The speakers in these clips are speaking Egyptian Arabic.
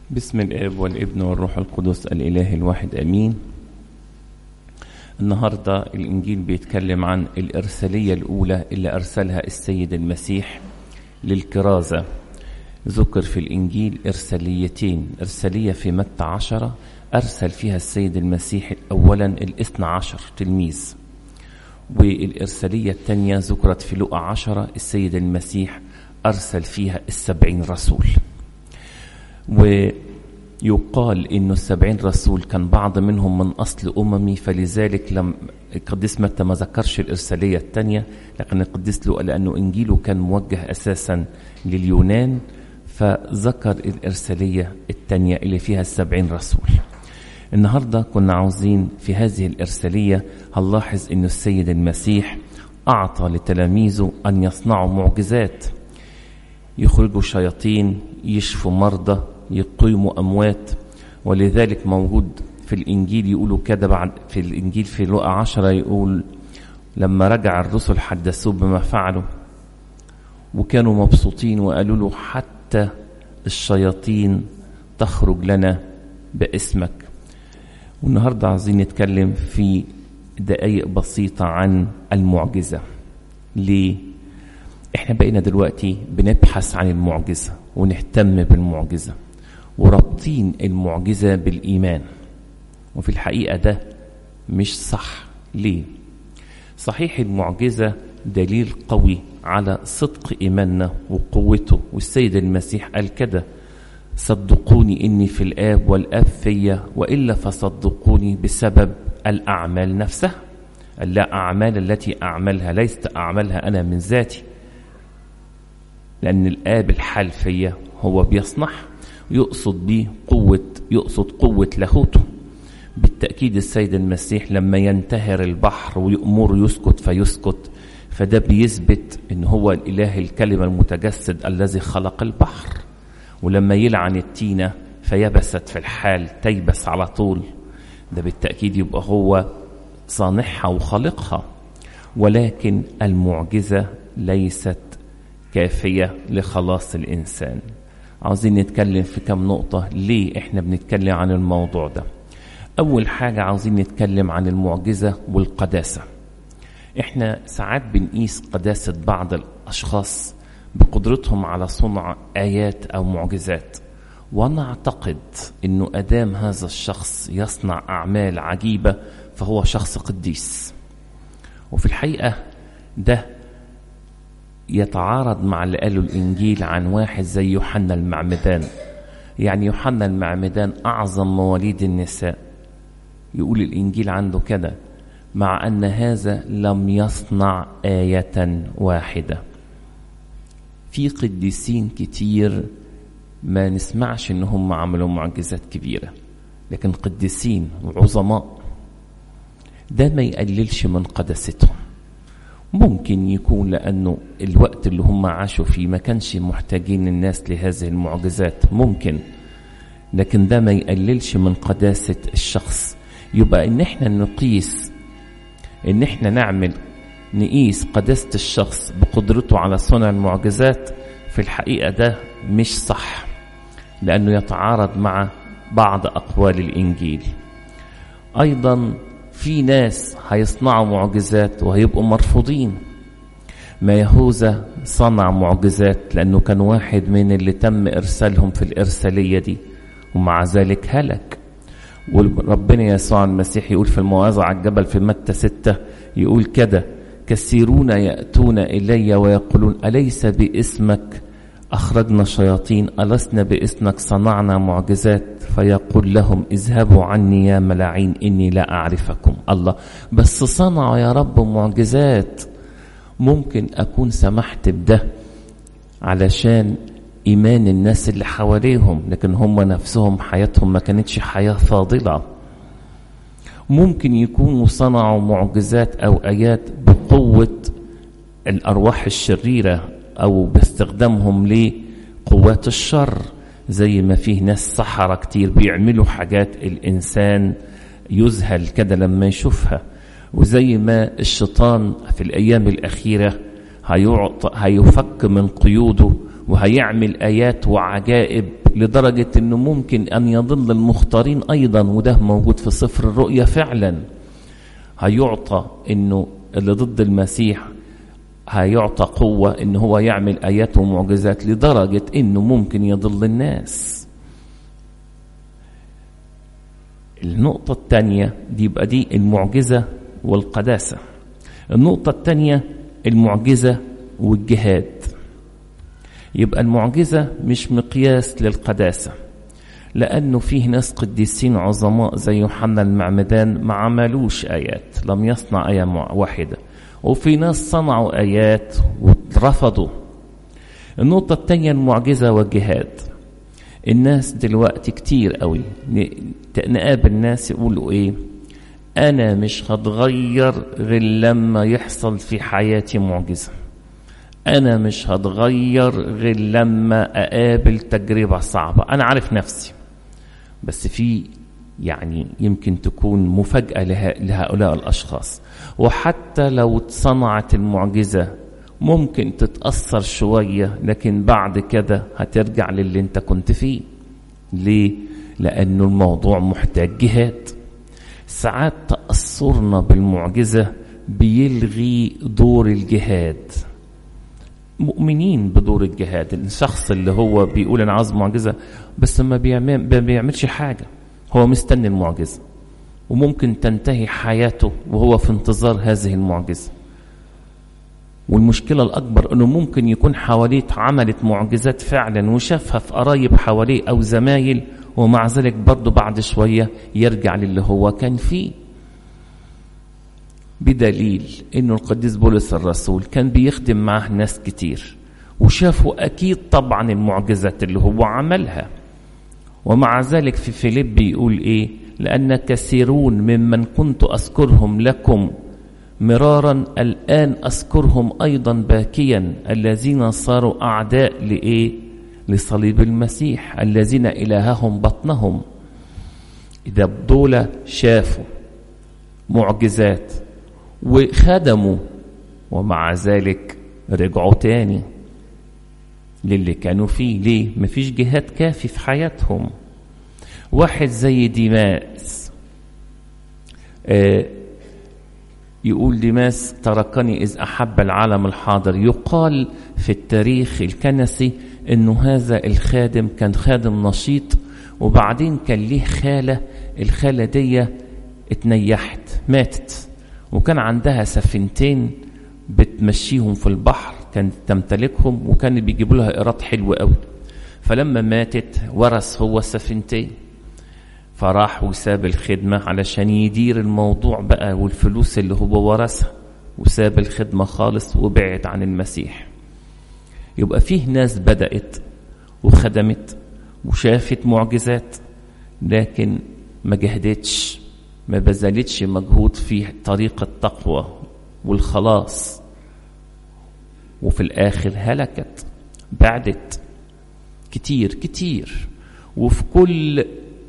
بسم الاب والابن والروح القدس الاله الواحد امين النهارده الانجيل بيتكلم عن الارساليه الاولى اللي ارسلها السيد المسيح للكرازه ذكر في الانجيل ارساليتين ارساليه في متى عشرة ارسل فيها السيد المسيح اولا الاثنى عشر تلميذ والارساليه الثانيه ذكرت في لقا عشرة السيد المسيح ارسل فيها السبعين رسول ويقال انه السبعين رسول كان بعض منهم من اصل اممي فلذلك لم القديس متى ما ذكرش الارساليه الثانيه لكن القديس لوقا لانه انجيله كان موجه اساسا لليونان فذكر الارساليه الثانيه اللي فيها السبعين رسول النهارده كنا عاوزين في هذه الارساليه هنلاحظ انه السيد المسيح اعطى لتلاميذه ان يصنعوا معجزات يخرجوا شياطين يشفوا مرضى يقيموا أموات ولذلك موجود في الإنجيل يقولوا كده بعد في الإنجيل في لقا عشرة يقول لما رجع الرسل حدثوه بما فعلوا وكانوا مبسوطين وقالوا له حتى الشياطين تخرج لنا باسمك والنهاردة عايزين نتكلم في دقايق بسيطة عن المعجزة ليه؟ احنا بقينا دلوقتي بنبحث عن المعجزة ونهتم بالمعجزة ورابطين المعجزة بالإيمان وفي الحقيقة ده مش صح ليه؟ صحيح المعجزة دليل قوي على صدق إيماننا وقوته والسيد المسيح قال كده صدقوني إني في الآب والآب فيا وإلا فصدقوني بسبب الأعمال نفسها لا أعمال التي أعملها ليست أعملها أنا من ذاتي لأن الآب الحال فيا هو بيصنعها يقصد به قوة يقصد قوة لاهوته بالتأكيد السيد المسيح لما ينتهر البحر ويأمر يسكت فيسكت فده بيثبت ان هو الاله الكلمة المتجسد الذي خلق البحر ولما يلعن التينة فيبست في الحال تيبس على طول ده بالتأكيد يبقى هو صانعها وخالقها ولكن المعجزة ليست كافية لخلاص الإنسان عاوزين نتكلم في كم نقطة ليه احنا بنتكلم عن الموضوع ده أول حاجة عاوزين نتكلم عن المعجزة والقداسة احنا ساعات بنقيس قداسة بعض الأشخاص بقدرتهم على صنع آيات أو معجزات وأنا أعتقد أنه أدام هذا الشخص يصنع أعمال عجيبة فهو شخص قديس وفي الحقيقة ده يتعارض مع اللي قاله الإنجيل عن واحد زي يوحنا المعمدان يعني يوحنا المعمدان أعظم مواليد النساء يقول الإنجيل عنده كده مع أن هذا لم يصنع آية واحدة في قديسين كتير ما نسمعش إن هم عملوا معجزات كبيرة لكن قديسين وعظماء ده ما يقللش من قداستهم ممكن يكون لأنه الوقت اللي هم عاشوا فيه ما كانش محتاجين الناس لهذه المعجزات ممكن لكن ده ما يقللش من قداسة الشخص يبقى ان احنا نقيس ان احنا نعمل نقيس قداسة الشخص بقدرته على صنع المعجزات في الحقيقة ده مش صح لأنه يتعارض مع بعض أقوال الإنجيل أيضا في ناس هيصنعوا معجزات وهيبقوا مرفوضين ما يهوذا صنع معجزات لأنه كان واحد من اللي تم إرسالهم في الإرسالية دي ومع ذلك هلك وربنا يسوع المسيح يقول في الموعظة على الجبل في متى ستة يقول كده كثيرون يأتون إلي ويقولون أليس باسمك أخرجنا شياطين ألسنا باسمك صنعنا معجزات فيقول لهم اذهبوا عني يا ملاعين إني لا أعرفكم الله بس صنعوا يا رب معجزات ممكن أكون سمحت بده علشان إيمان الناس اللي حواليهم لكن هم نفسهم حياتهم ما كانتش حياة فاضلة ممكن يكونوا صنعوا معجزات أو آيات بقوة الأرواح الشريرة أو باستخدامهم لقوات الشر زي ما فيه ناس سحرة كتير بيعملوا حاجات الإنسان يذهل كده لما يشوفها وزي ما الشيطان في الأيام الأخيرة هيفك من قيوده وهيعمل آيات وعجائب لدرجة أنه ممكن أن يضل المختارين أيضا وده موجود في سفر الرؤيا فعلا هيعطى أنه اللي ضد المسيح هيعطى قوة أنه هو يعمل آيات ومعجزات لدرجة أنه ممكن يضل الناس النقطة الثانية دي يبقى دي المعجزة والقداسة النقطة الثانية المعجزة والجهاد يبقى المعجزة مش مقياس للقداسة لأنه فيه ناس قديسين عظماء زي يوحنا المعمدان ما عملوش آيات لم يصنع آية واحدة وفي ناس صنعوا آيات ورفضوا النقطة الثانية المعجزة والجهاد الناس دلوقتي كتير قوي نقابل ناس يقولوا ايه انا مش هتغير غير لما يحصل في حياتي معجزه انا مش هتغير غير لما اقابل تجربه صعبه انا عارف نفسي بس في يعني يمكن تكون مفاجاه لهؤلاء الاشخاص وحتى لو صنعت المعجزه ممكن تتاثر شويه لكن بعد كده هترجع للي انت كنت فيه ليه لانه الموضوع محتاج جهاد ساعات تاثرنا بالمعجزه بيلغي دور الجهاد مؤمنين بدور الجهاد الشخص اللي هو بيقول انا عاوز معجزه بس ما بيعمل ما بيعملش حاجه هو مستني المعجزه وممكن تنتهي حياته وهو في انتظار هذه المعجزه والمشكله الاكبر انه ممكن يكون حواليه عملت معجزات فعلا وشافها في قرايب حواليه او زمايل ومع ذلك برضه بعد شويه يرجع للي هو كان فيه بدليل انه القديس بولس الرسول كان بيخدم معه ناس كتير وشافوا اكيد طبعا المعجزات اللي هو عملها ومع ذلك في فيليب بيقول ايه لان كثيرون ممن كنت اذكرهم لكم مرارا الان اذكرهم ايضا باكيا الذين صاروا اعداء لايه لصليب المسيح الذين الههم بطنهم اذا دول شافوا معجزات وخدموا ومع ذلك رجعوا تاني للي كانوا فيه ليه مفيش جهاد كافي في حياتهم واحد زي ديماس آه يقول ديماس تركني إذ أحب العالم الحاضر يقال في التاريخ الكنسي أنه هذا الخادم كان خادم نشيط وبعدين كان ليه خالة الخالة دي اتنيحت ماتت وكان عندها سفينتين بتمشيهم في البحر كانت تمتلكهم وكان بيجيبوا لها ايراد حلو قوي فلما ماتت ورث هو السفينتين فراح وساب الخدمة علشان يدير الموضوع بقى والفلوس اللي هو ورثها وساب الخدمة خالص وبعد عن المسيح يبقى فيه ناس بدأت وخدمت وشافت معجزات لكن ما جهدتش ما بذلتش مجهود في طريق التقوى والخلاص وفي الآخر هلكت بعدت كتير كتير وفي كل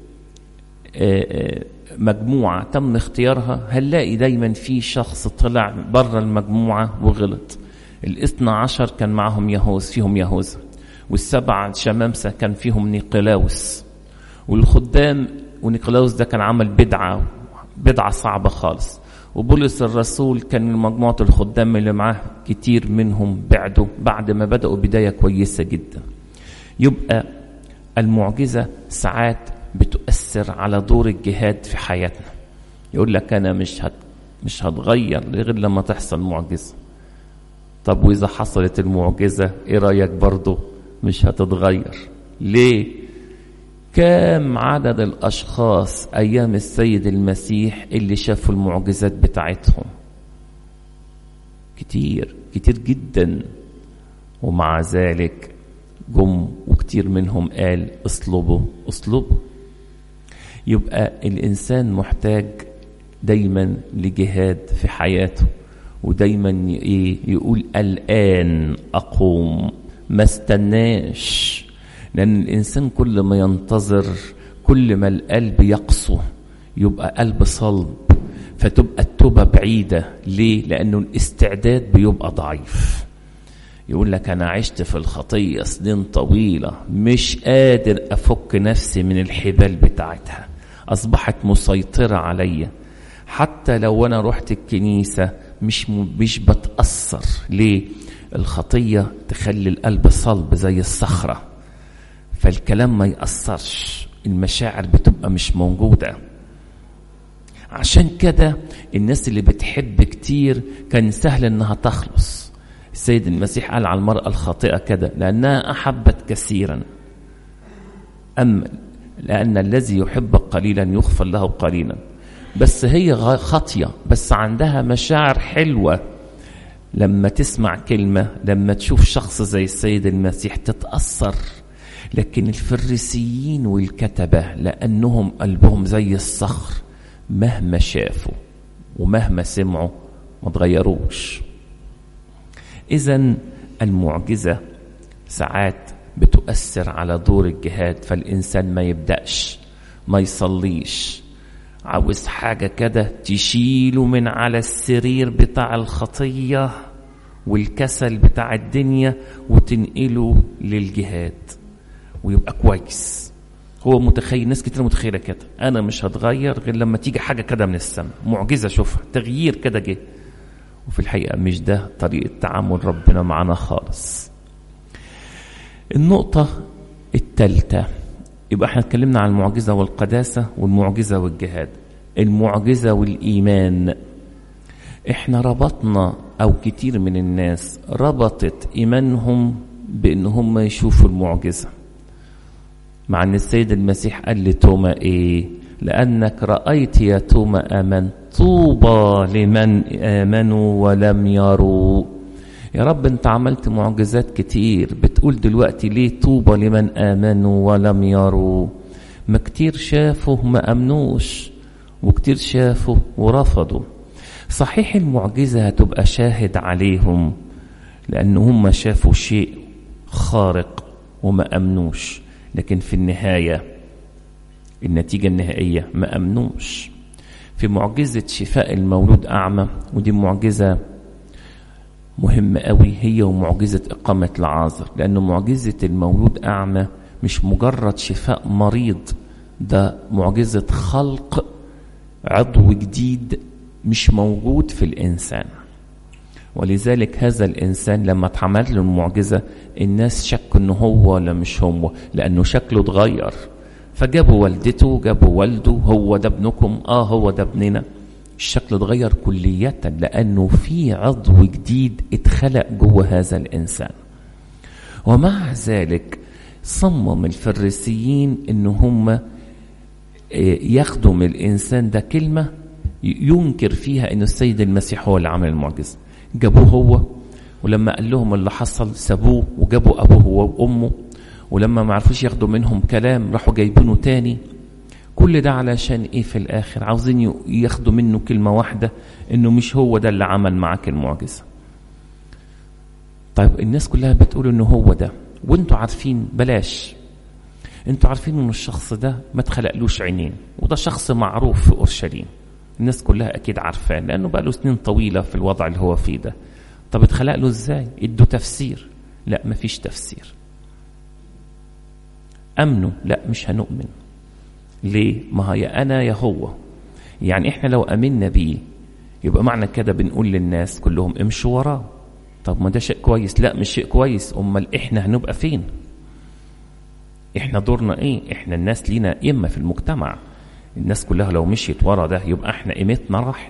مجموعة تم اختيارها هنلاقي دايما في شخص طلع بره المجموعة وغلط الاثنى عشر كان معهم يهوز فيهم يهوذا والسبعة شمامسة كان فيهم نيقلاوس والخدام ونيقلاوس ده كان عمل بدعة بدعة صعبة خالص وبولس الرسول كان من مجموعة الخدام اللي معاه كتير منهم بعدوا بعد ما بدأوا بداية كويسة جدا يبقى المعجزة ساعات بتؤثر على دور الجهاد في حياتنا يقول لك أنا مش هت مش هتغير غير لما تحصل معجزة طب وإذا حصلت المعجزة إيه رأيك برضه مش هتتغير ليه كم عدد الأشخاص أيام السيد المسيح اللي شافوا المعجزات بتاعتهم كتير كتير جدا ومع ذلك جم وكتير منهم قال اصلبوا اصلبوا يبقى الإنسان محتاج دايما لجهاد في حياته ودايما ايه يقول الآن أقوم ما استناش لأن الإنسان كل ما ينتظر كل ما القلب يقسو يبقى قلب صلب فتبقى التوبة بعيدة ليه؟ لأنه الاستعداد بيبقى ضعيف يقول لك أنا عشت في الخطية سنين طويلة مش قادر أفك نفسي من الحبال بتاعتها أصبحت مسيطرة عليا حتى لو أنا رحت الكنيسة مش مش بتأثر ليه؟ الخطية تخلي القلب صلب زي الصخرة فالكلام ما يأثرش المشاعر بتبقى مش موجودة عشان كده الناس اللي بتحب كتير كان سهل انها تخلص السيد المسيح قال على المرأة الخاطئة كده لأنها أحبت كثيرا أما لأن الذي يحب قليلا يغفر له قليلا بس هي خاطية بس عندها مشاعر حلوة لما تسمع كلمة لما تشوف شخص زي السيد المسيح تتأثر لكن الفريسيين والكتبة لأنهم قلبهم زي الصخر مهما شافوا ومهما سمعوا ما تغيروش إذا المعجزة ساعات بتؤثر على دور الجهاد فالإنسان ما يبدأش ما يصليش عاوز حاجة كده تشيله من على السرير بتاع الخطية والكسل بتاع الدنيا وتنقله للجهاد ويبقى كويس هو متخيل ناس كتير متخيلة كده أنا مش هتغير غير لما تيجي حاجة كده من السماء معجزة شوفها تغيير كده جه وفي الحقيقة مش ده طريقة تعامل ربنا معنا خالص النقطة الثالثة يبقى احنا اتكلمنا عن المعجزة والقداسة والمعجزة والجهاد المعجزة والإيمان احنا ربطنا أو كتير من الناس ربطت إيمانهم بأن هم يشوفوا المعجزة مع أن السيد المسيح قال لتوما إيه لأنك رأيت يا توما آمن طوبى لمن آمنوا ولم يروا يا رب انت عملت معجزات كتير بتقول دلوقتي ليه طوبى لمن آمنوا ولم يروا ما كتير شافوا ما أمنوش وكتير شافوا ورفضوا صحيح المعجزة هتبقى شاهد عليهم لأن هم شافوا شيء خارق وما أمنوش لكن في النهاية النتيجة النهائية ما أمنوش في معجزة شفاء المولود أعمى ودي معجزة مهمة قوي هي ومعجزة إقامة العازر لأن معجزة المولود أعمى مش مجرد شفاء مريض ده معجزة خلق عضو جديد مش موجود في الإنسان ولذلك هذا الإنسان لما اتعمل له المعجزة الناس شكوا إنه هو ولا مش هو لأنه شكله اتغير فجابوا والدته جابوا والده هو ده ابنكم اه هو ده ابننا الشكل اتغير كلية لأنه في عضو جديد اتخلق جوه هذا الإنسان ومع ذلك صمم الفريسيين ان هم ياخدوا من الإنسان ده كلمة ينكر فيها ان السيد المسيح هو اللي عمل المعجزة جابوه هو ولما قال لهم اللي حصل سابوه وجابوا أبوه وأمه ولما ما عرفوش ياخدوا منهم كلام راحوا جايبينه تاني كل ده علشان ايه في الاخر عاوزين ياخدوا منه كلمة واحدة انه مش هو ده اللي عمل معاك المعجزة طيب الناس كلها بتقول انه هو ده وانتوا عارفين بلاش انتوا عارفين ان الشخص ده ما اتخلقلوش عينين وده شخص معروف في اورشليم الناس كلها اكيد عارفاه لانه بقى له سنين طويلة في الوضع اللي هو فيه ده طب اتخلق له ازاي ادوا تفسير لا مفيش تفسير امنوا لا مش هنؤمن ليه ما هي انا يا هو يعني احنا لو امنا بيه يبقى معنى كده بنقول للناس كلهم امشوا وراه طب ما ده شيء كويس لا مش شيء كويس امال احنا هنبقى فين احنا دورنا ايه احنا الناس لينا قيمه في المجتمع الناس كلها لو مشيت ورا ده يبقى احنا قيمتنا راحت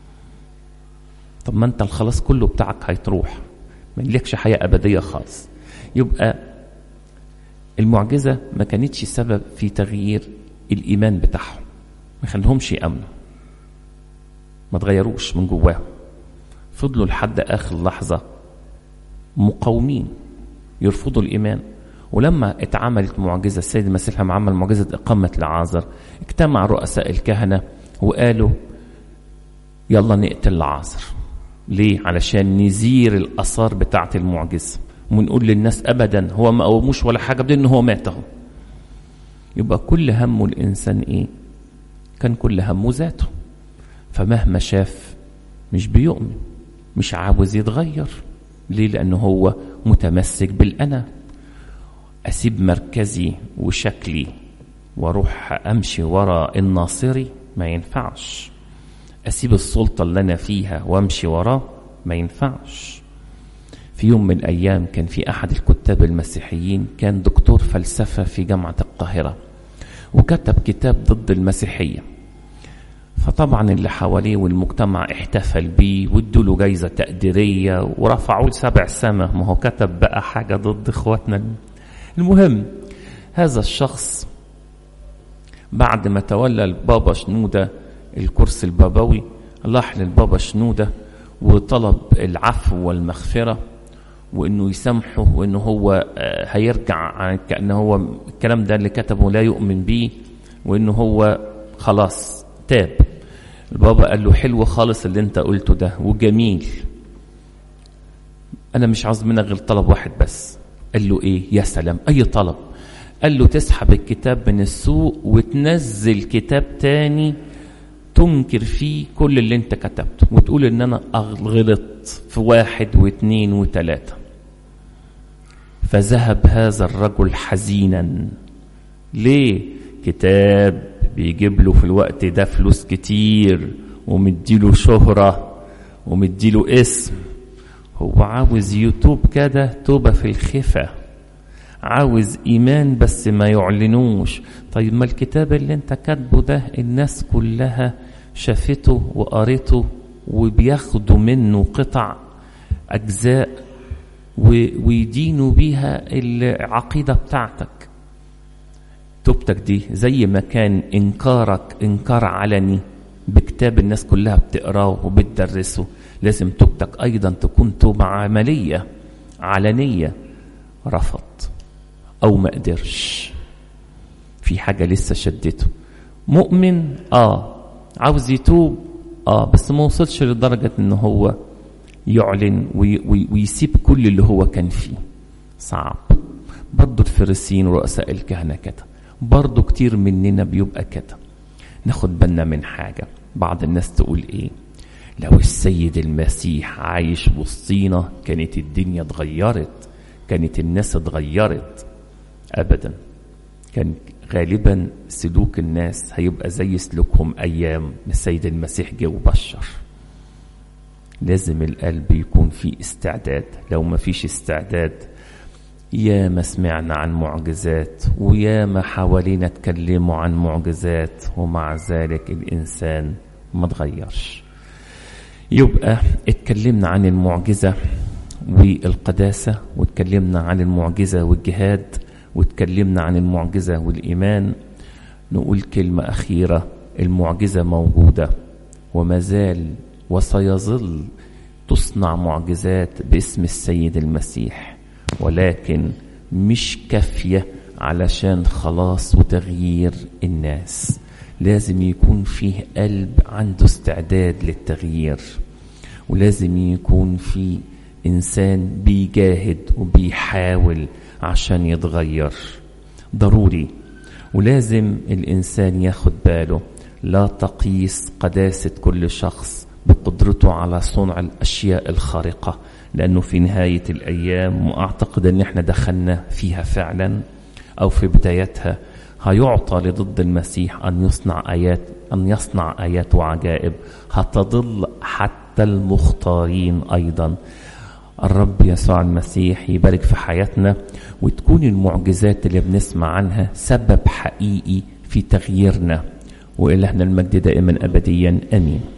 طب ما انت الخلاص كله بتاعك هيتروح ما لكش حياه ابديه خالص يبقى المعجزه ما كانتش سبب في تغيير الايمان بتاعهم ما خليهمش يامنوا ما تغيروش من جواهم فضلوا لحد اخر لحظه مقاومين يرفضوا الايمان ولما اتعملت معجزه السيد المسيح لما عمل معجزه اقامه لعازر اجتمع رؤساء الكهنه وقالوا يلا نقتل لعازر ليه علشان نزير الاثار بتاعه المعجزه ونقول للناس ابدا هو ما قوموش ولا حاجه بدون ان هو مات اهو يبقى كل همه الانسان ايه كان كل همه ذاته فمهما شاف مش بيؤمن مش عاوز يتغير ليه لانه هو متمسك بالأنا أسيب مركزي وشكلي واروح امشي ورا الناصري ما ينفعش اسيب السلطه اللي انا فيها وامشي وراه ما ينفعش في يوم من الايام كان في احد الكتاب المسيحيين كان دكتور فلسفه في جامعه القاهره وكتب كتاب ضد المسيحيه فطبعا اللي حواليه والمجتمع احتفل بيه وادوا له جايزه تقديريه ورفعوه لسبع سما ما هو كتب بقى حاجه ضد اخواتنا المهم هذا الشخص بعد ما تولى البابا شنودة الكرسي البابوي راح للبابا شنودة وطلب العفو والمغفرة وانه يسامحه وانه هو هيرجع عن كأنه هو الكلام ده اللي كتبه لا يؤمن بيه وانه هو خلاص تاب البابا قال له حلو خالص اللي انت قلته ده وجميل انا مش عاوز منك غير طلب واحد بس قال له ايه يا سلام اي طلب قال له تسحب الكتاب من السوق وتنزل كتاب تاني تنكر فيه كل اللي انت كتبته وتقول ان انا غلطت في واحد واثنين وثلاثة فذهب هذا الرجل حزينا ليه كتاب بيجيب له في الوقت ده فلوس كتير ومديله شهرة ومديله اسم هو عاوز يوتوب كده توبة في الخفة عاوز ايمان بس ما يعلنوش طيب ما الكتاب اللي انت كاتبه ده الناس كلها شافته وقريته وبياخدوا منه قطع اجزاء ويدينوا بيها العقيده بتاعتك توبتك دي زي ما كان انكارك انكار علني بكتاب الناس كلها بتقراه وبتدرسه لازم توبتك ايضا تكون توبه عمليه علنيه رفض او ما قدرش في حاجة لسه شدته مؤمن اه عاوز يتوب اه بس ما وصلش لدرجة ان هو يعلن وي وي ويسيب كل اللي هو كان فيه صعب برضو الفريسيين ورؤساء الكهنة كده برضو كتير مننا بيبقى كده ناخد بالنا من حاجة بعض الناس تقول ايه لو السيد المسيح عايش وسطينا كانت الدنيا اتغيرت كانت الناس اتغيرت ابدا كان غالبا سلوك الناس هيبقى زي سلوكهم ايام السيد المسيح جه وبشر لازم القلب يكون فيه استعداد لو ما فيش استعداد يا ما سمعنا عن معجزات ويا ما حوالينا اتكلموا عن معجزات ومع ذلك الانسان ما تغيرش يبقى اتكلمنا عن المعجزه والقداسه واتكلمنا عن المعجزه والجهاد واتكلمنا عن المعجزة والإيمان نقول كلمة أخيرة المعجزة موجودة وما زال وسيظل تصنع معجزات باسم السيد المسيح ولكن مش كافية علشان خلاص وتغيير الناس لازم يكون فيه قلب عنده استعداد للتغيير ولازم يكون فيه إنسان بيجاهد وبيحاول عشان يتغير ضروري ولازم الإنسان ياخد باله لا تقيس قداسة كل شخص بقدرته على صنع الأشياء الخارقة لأنه في نهاية الأيام وأعتقد أن احنا دخلنا فيها فعلا أو في بدايتها هيعطى لضد المسيح أن يصنع آيات أن يصنع آيات وعجائب هتضل حتى المختارين أيضا الرب يسوع المسيح يبارك في حياتنا وتكون المعجزات اللي بنسمع عنها سبب حقيقي في تغييرنا وإلهنا المجد دائما أبديا أمين